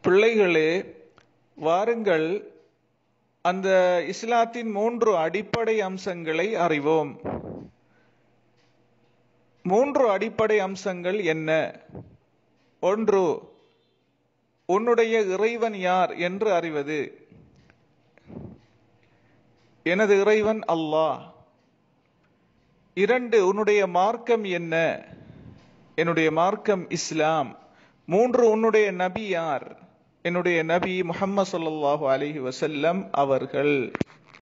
பிள்ளைகளே வாருங்கள் அந்த இஸ்லாத்தின் மூன்று அடிப்படை அம்சங்களை அறிவோம் மூன்று அடிப்படை அம்சங்கள் என்ன ஒன்று உன்னுடைய இறைவன் யார் என்று அறிவது எனது இறைவன் அல்லாஹ் இரண்டு உன்னுடைய மார்க்கம் என்ன என்னுடைய மார்க்கம் இஸ்லாம் மூன்று உன்னுடைய நபி யார் என்னுடைய நபி முஹம்மது ஸல்லல்லாஹு அலைஹி வஸல்லம் அவர்கள்